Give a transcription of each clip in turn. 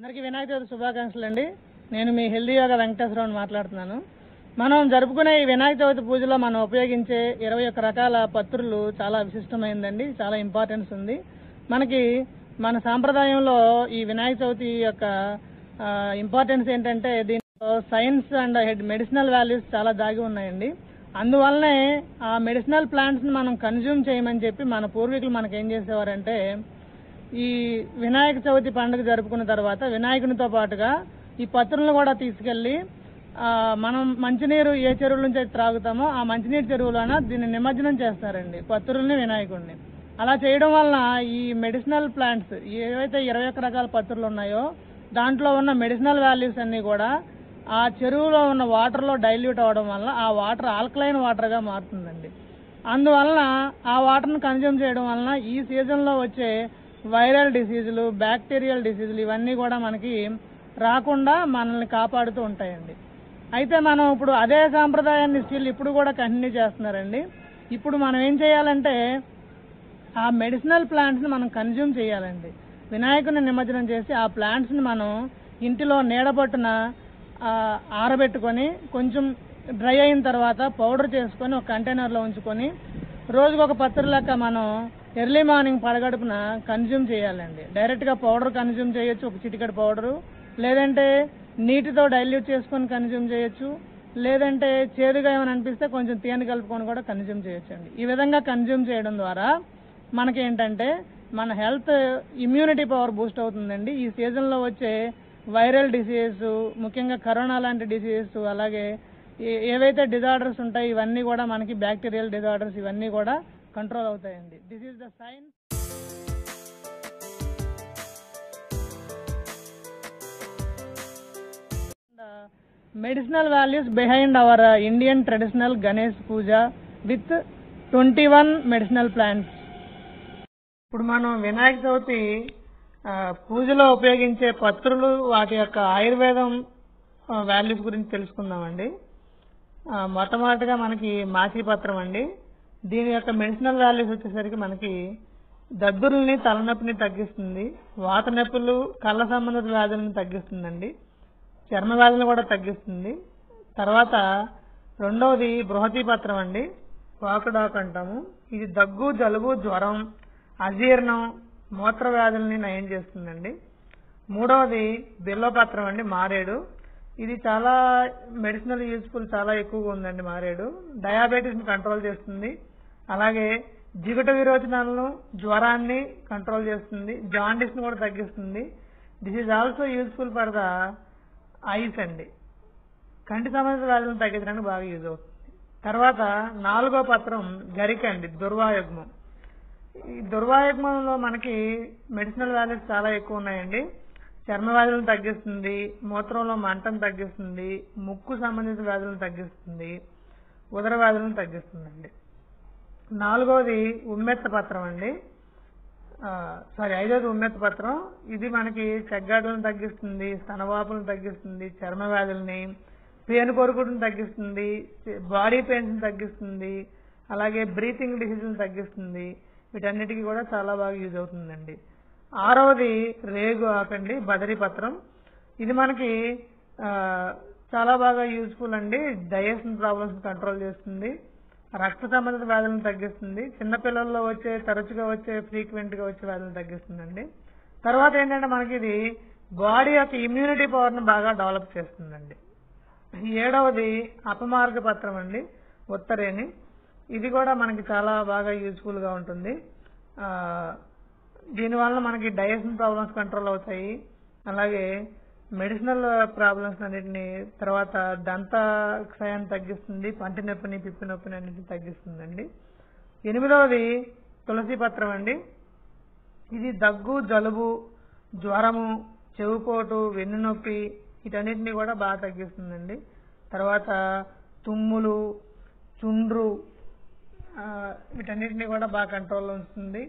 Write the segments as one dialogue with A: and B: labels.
A: అందరికీ వినాయక చవితి శుభాకాంక్షలు అండి నేను మీ హెల్దీ యోగా వెంకటేశ్వరరావు మాట్లాడుతున్నాను మనం జరుపుకునే ఈ వినాయక చవితి పూజలో మనం ఉపయోగించే ఇరవై ఒక్క రకాల పత్రులు చాలా విశిష్టమైందండి చాలా ఇంపార్టెన్స్ ఉంది మనకి మన సాంప్రదాయంలో ఈ వినాయక చవితి యొక్క ఇంపార్టెన్స్ ఏంటంటే దీంట్లో సైన్స్ అండ్ మెడిసినల్ వాల్యూస్ చాలా దాగి ఉన్నాయండి అందువల్లనే ఆ మెడిసినల్ ప్లాంట్స్ ని మనం కన్జ్యూమ్ చేయమని చెప్పి మన పూర్వీకులు మనకి ఏం చేసేవారంటే ఈ వినాయక చవితి పండుగ జరుపుకున్న తర్వాత వినాయకునితో పాటుగా ఈ పత్రులను కూడా తీసుకెళ్లి ఆ, మనం మంచినీరు ఏ చెరువుల నుంచి అయితే త్రాగుతామో ఆ మంచినీరు చెరువులోన దీన్ని నిమజ్జనం చేస్తారండి పత్రుల్ని వినాయకుడిని అలా చేయడం వలన ఈ మెడిసినల్ ప్లాంట్స్ ఏవైతే ఇరవై ఒక్క రకాల పత్రులు ఉన్నాయో దాంట్లో ఉన్న మెడిసినల్ వాల్యూస్ అన్ని కూడా ఆ చెరువులో ఉన్న వాటర్లో డైల్యూట్ అవ్వడం వల్ల ఆ వాటర్ ఆల్కలైన్ వాటర్గా మారుతుందండి అందువలన ఆ వాటర్ను కన్జ్యూమ్ చేయడం వలన ఈ సీజన్లో వచ్చే వైరల్ డిసీజులు బ్యాక్టీరియల్ డిసీజులు ఇవన్నీ కూడా మనకి రాకుండా మనల్ని కాపాడుతూ ఉంటాయండి అయితే మనం ఇప్పుడు అదే సాంప్రదాయాన్ని స్టిల్ ఇప్పుడు కూడా కంటిన్యూ చేస్తున్నారండి ఇప్పుడు మనం ఏం చేయాలంటే ఆ మెడిసినల్ ప్లాంట్స్ని మనం కన్జ్యూమ్ చేయాలండి వినాయకుని నిమజ్జనం చేసి ఆ ప్లాంట్స్ని మనం ఇంటిలో నీడబట్టున ఆ, ఆరబెట్టుకొని కొంచెం డ్రై అయిన తర్వాత పౌడర్ చేసుకొని ఒక కంటైనర్లో ఉంచుకొని రోజుకు ఒక పత్రి లెక్క మనం ఎర్లీ మార్నింగ్ పడగడుపున కన్జ్యూమ్ చేయాలండి డైరెక్ట్గా పౌడర్ కన్జ్యూమ్ చేయొచ్చు ఒక చిటికెడు పౌడరు లేదంటే నీటితో డైల్యూట్ చేసుకొని కన్జ్యూమ్ చేయొచ్చు లేదంటే చేదుగా ఏమైనా అనిపిస్తే కొంచెం తేనె కలుపుకొని కూడా కన్జ్యూమ్ చేయొచ్చండి ఈ విధంగా కన్జ్యూమ్ చేయడం ద్వారా మనకేంటంటే మన హెల్త్ ఇమ్యూనిటీ పవర్ బూస్ట్ అవుతుందండి ఈ సీజన్లో వచ్చే వైరల్ డిసీజెస్ ముఖ్యంగా కరోనా లాంటి డిసీజెస్ అలాగే ఏ- ఏవైతే డిజార్డర్స్ ఉంటాయి ఇవన్నీ కూడా మనకి బ్యాక్టీరియల్ డిజార్డర్స్ ఇవన్నీ కూడా కంట్రోల్ అవుతాయండి this is the sign medicinal values behind our Indian traditional Ganesh puja with twenty one medicinal plants ఇప్పుడు మనం వినాయక చవితి ఆ, పూజలో ఉపయోగించే పత్రులు వాటి యొక్క ఆయుర్వేదం వాల్యూస్ గురించి తెలుసుకుందామండి ఆ, మొట్టమొదటిగా మనకి మాచి పత్రం అండి దీని యొక్క మెడిసినల్ వాల్యూస్ వచ్చేసరికి మనకి దద్దుల్ని తలనొప్పిని తగ్గిస్తుంది వాత నొప్పులు కళ్ళ సంబంధిత వ్యాధులను తగ్గిస్తుందండి చర్మ వ్యాధులను కూడా తగ్గిస్తుంది తర్వాత రెండవది బృహతి పత్రం అండి వాకుడాకు అంటాము ఇది దగ్గు జలుబు జ్వరం అజీర్ణం మూత్ర వ్యాధుల్ని నయం చేస్తుందండి మూడవది బిల్వపత్రం అండి మారేడు ఇది చాలా మెడిసినల్ యూస్ఫుల్ చాలా ఎక్కువగా ఉందండి మారేడు డయాబెటీస్ ని కంట్రోల్ చేస్తుంది అలాగే జిగుట విరోచనాలను జ్వరాన్ని కంట్రోల్ చేస్తుంది జాండీస్ ని కూడా తగ్గిస్తుంది this is also useful for the eyes అండి కంటి సంబంధిత వ్యాధులను తగ్గించడానికి బాగా యూజ్ అవుతుంది తర్వాత నాలుగో పత్రం గరిక అండి దుర్వాయుగ్మం ఈ దుర్వాయుగ్మంలో మనకి మెడిసినల్ వాల్యూస్ చాలా ఎక్కువ ఉన్నాయండి చర్మ వ్యాధులను తగ్గిస్తుంది మూత్రంలో మంటను తగ్గిస్తుంది ముక్కు సంబంధిత వ్యాధులను తగ్గిస్తుంది ఉదర వ్యాధులను తగ్గిస్తుందండి నాలుగోది ఉమ్మెత్త పత్రం అండి సారీ ఐదోది ఉమ్మెత్త పత్రం ఇది మనకి చెగ్గాడులను తగ్గిస్తుంది స్తనవాపులను తగ్గిస్తుంది చర్మ వ్యాధుల్ని పేను కొరుకుడును తగ్గిస్తుంది బాడీ పెయిన్స్ తగ్గిస్తుంది అలాగే బ్రీతింగ్ డిసీజ్ని తగ్గిస్తుంది వీటన్నిటికీ కూడా చాలా బాగా యూజ్ అవుతుందండి ఆరవది రేగు ఆకండి బదరి పత్రం ఇది మనకి ఆ, చాలా బాగా యూజ్ఫుల్ అండి డైజెషన్ ప్రాబ్లమ్స్ కంట్రోల్ చేస్తుంది రక్త సంబంధిత వ్యాధులను తగ్గిస్తుంది చిన్నపిల్లల్లో వచ్చే తరచుగా వచ్చే ఫ్రీక్వెంట్ గా వచ్చే వ్యాధులను తగ్గిస్తుందండి తర్వాత ఏంటంటే మనకి ఇది బాడీ యొక్క ఇమ్యూనిటీ పవర్ ని బాగా డెవలప్ చేస్తుందండి ఏడవది అపమార్గ పత్రం అండి ఉత్తరేని ఇది కూడా మనకి చాలా బాగా యూజ్ఫుల్ గా ఉంటుంది ఆ, దీనివల్ల మనకి డైజెషన్ ప్రాబ్లమ్స్ కంట్రోల్ అవుతాయి అలాగే మెడిసినల్ ప్రాబ్లమ్స్ అన్నిటిని తర్వాత దంత క్షయాన్ని తగ్గిస్తుంది పంటి నొప్పిని పిప్పి నొప్పిని అన్నిటిని తగ్గిస్తుందండి ఎనిమిదవది తులసి పత్రం అండి ఇది దగ్గు జలుబు జ్వరము చెవుపోటు వెన్నునొప్పి వీటన్నిటిని కూడా బాగా తగ్గిస్తుందండి తర్వాత తుమ్ములు చుండ్రు ఆ, వీటన్నిటిని కూడా బాగా కంట్రోల్లో ఉంచుతుంది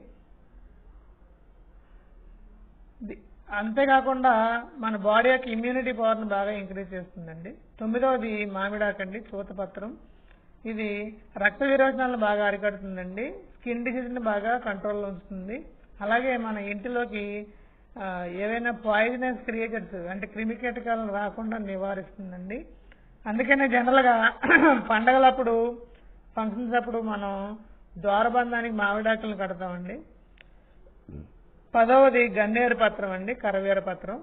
A: ది- అంతేకాకుండా మన బాడీ యొక్క ఇమ్యూనిటీ పవర్ ని బాగా ఇంక్రీజ్ చేస్తుందండి తొమ్మిదవది మామిడాకండి చూతపత్రం ఇది రక్త విరోచనాలను బాగా అరికడుతుందండి స్కిన్ డిసీజ్ ని బాగా కంట్రోల్లో ఉంచుతుంది అలాగే మన ఇంటిలోకి ఆ, ఏవైనా పాయిజనస్ క్రియేచర్స్ అంటే క్రిమి కీటకాలను రాకుండా నివారిస్తుందండి అందుకనే జనరల్గా పండగలప్పుడు ఫంక్షన్స్ అప్పుడు మనం ద్వారబంధానికి మామిడాకులను కడతామండి పదవది గన్నేరు పత్రం అండి కరవేర పత్రం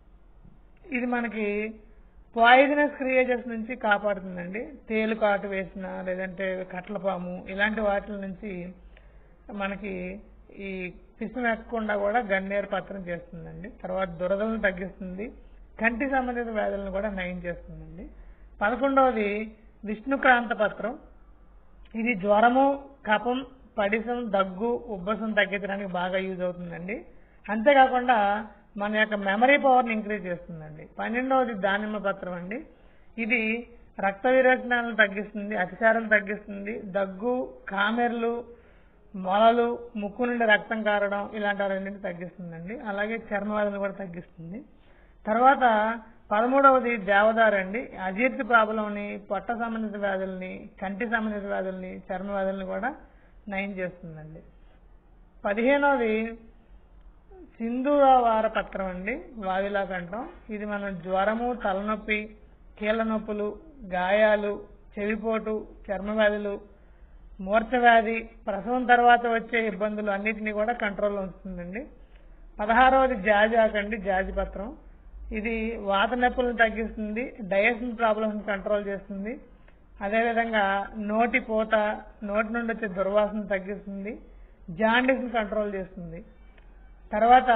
A: ఇది మనకి పాయిజనస్ క్రియేచర్స్ నుంచి కాపాడుతుందండి తేలు కాటు వేసిన లేదంటే కట్లపాము ఇలాంటి వాటి నుంచి మనకి ఈ పిసం ఎక్కకుండా కూడా గన్నేరు పత్రం చేస్తుందండి తర్వాత దురదలను తగ్గిస్తుంది కంటి సంబంధిత వ్యాధులను కూడా నయం చేస్తుందండి పదకొండవది విష్ణుక్రాంత పత్రం ఇది జ్వరము కఫం పడిసం దగ్గు ఉబ్బసం తగ్గించడానికి బాగా యూజ్ అవుతుందండి అంతేకాకుండా మన యొక్క మెమరీ పవర్ని ఇంక్రీజ్ చేస్తుందండి పన్నెండవది దానిమ్మ పత్రం అండి ఇది రక్త విరేచనాలను తగ్గిస్తుంది అతిసారం తగ్గిస్తుంది దగ్గు కామెర్లు మొలలు ముక్కు నుండి రక్తం కారడం ఇలాంటి రెండింటిని తగ్గిస్తుందండి అలాగే చర్మవ్యాధులు కూడా తగ్గిస్తుంది తర్వాత పదమూడవది దేవదారు అండి అజీర్తి ప్రాబ్లంని పొట్ట సంబంధిత వ్యాధుల్ని కంటి సంబంధిత వ్యాధుల్ని చర్మ వ్యాధుల్ని కూడా నయం చేస్తుందండి పదిహేనవది సింధూరవార పత్రం అండి వావిలా కంఠం ఇది మనం జ్వరము తలనొప్పి కీళ్ళ నొప్పులు గాయాలు చెవిపోటు చర్మ వ్యాధులు మూర్ఛ వ్యాధి ప్రసవం తర్వాత వచ్చే ఇబ్బందులు అన్నిటినీ కూడా కంట్రోల్లో ఉంచుతుందండి పదహారవది జాజి ఆకండి జాజి పత్రం ఇది వాత నొప్పులను తగ్గిస్తుంది డైజెషన్ ప్రాబ్లమ్స్ కంట్రోల్ చేస్తుంది అదేవిధంగా నోటి పూత నోటి నుండి వచ్చే దుర్వాసన తగ్గిస్తుంది జాండీస్ని కంట్రోల్ చేస్తుంది తర్వాత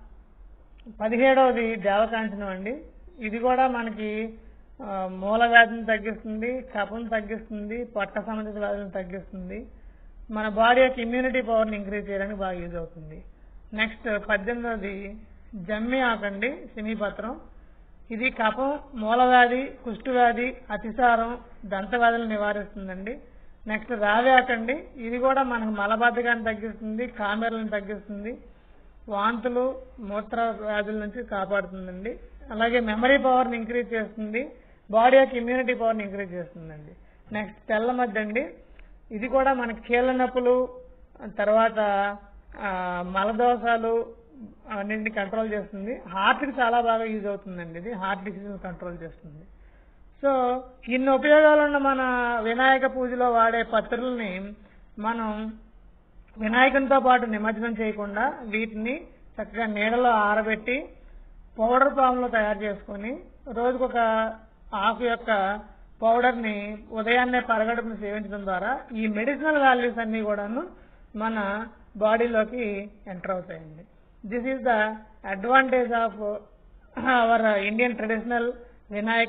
A: పదిహేడవది దేవకాంచనం అండి ఇది కూడా మనకి ఆ, మూల వ్యాధిని తగ్గిస్తుంది కఫం తగ్గిస్తుంది పొట్ట సంబంధిత వ్యాధులను తగ్గిస్తుంది మన బాడీ యొక్క ఇమ్యూనిటీ పవర్ని ఇంక్రీజ్ చేయడానికి బాగా యూజ్ అవుతుంది నెక్స్ట్ పద్దెనిమిదవది జమ్మి ఆకండి సిమీపత్రం ఇది కఫం మూలవ్యాధి కుష్ఠవ్యాధి అతిసారం దంతవ్యాధులను నివారిస్తుందండి నెక్స్ట్ రావి ఆకండి ఇది కూడా మనకు మలబద్ధకాన్ని తగ్గిస్తుంది కామెర్లను తగ్గిస్తుంది వాంతులు మూత్ర వ్యాధుల నుంచి కాపాడుతుందండి అలాగే మెమరీ పవర్ని ఇంక్రీజ్ చేస్తుంది బాడీ యొక్క ఇమ్యూనిటీ పవర్ని ఇంక్రీజ్ చేస్తుందండి నెక్స్ట్ తెల్ల మధ్య అండి ఇది కూడా మనకి కీళ్ళ నొప్పులు తర్వాత ఆ, మలదోషాలు అన్నింటిని కంట్రోల్ చేస్తుంది హార్ట్కి చాలా బాగా యూజ్ అవుతుందండి ఇది హార్ట్ డిసీజ్ కంట్రోల్ చేస్తుంది సో ఇన్ని ఉపయోగాలు ఉన్న మన వినాయక పూజలో వాడే పత్రుల్ని మనం వినాయకునితో పాటు నిమజ్జనం చేయకుండా వీటిని చక్కగా నీడలో ఆరబెట్టి పౌడర్ ఫామ్లో తయారు చేసుకొని రోజుకొక ఆకు యొక్క పౌడర్ని ఉదయాన్నే పరగడుపును సేవించడం ద్వారా ఈ మెడిసినల్ వాల్యూస్ అన్ని కూడాను మన బాడీలోకి ఎంటర్ అవుతాయండి this is the advantage of our Indian traditional Vinayak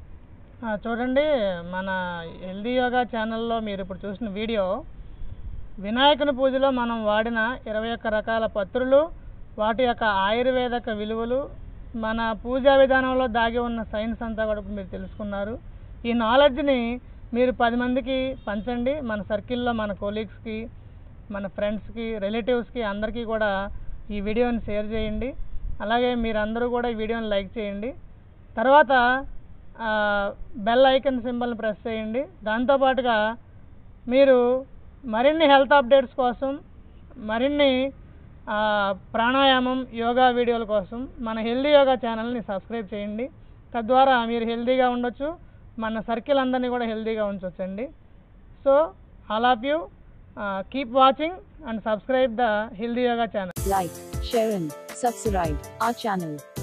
A: ఆ, చూడండి మన హెల్దీ యోగా ఛానల్లో మీరు ఇప్పుడు చూసిన వీడియో వినాయకుని పూజలో మనం వాడిన ఇరవై ఒక్క రకాల పత్రులు వాటి యొక్క ఆయుర్వేదక విలువలు మన పూజా విధానంలో దాగి ఉన్న సైన్స్ అంతా కూడా ఇప్పుడు మీరు తెలుసుకున్నారు ఈ నాలెడ్జ్ని మీరు పది మందికి పంచండి మన సర్కిల్లో మన కొలీగ్స్కి మన ఫ్రెండ్స్కి రిలేటివ్స్కి అందరికీ కూడా ఈ వీడియోని షేర్ చేయండి అలాగే మీరందరూ కూడా ఈ వీడియోని లైక్ చేయండి తర్వాత ఆ, బెల్ ఐకన్ సింబల్ని ప్రెస్ చేయండి దాంతోపాటుగా మీరు మరిన్ని హెల్త్ అప్డేట్స్ కోసం మరిన్ని ఆ, ప్రాణాయామం యోగా వీడియోల కోసం మన హెల్దీ యోగా ఛానల్ని సబ్స్క్రైబ్ చేయండి తద్వారా మీరు హెల్దీగా ఉండొచ్చు మన సర్కిల్ అందరినీ కూడా హెల్దీగా ఉంచవచ్చండి so all of you keep watching and subscribe the healthy yoga channel
B: like, share and subscribe our channel.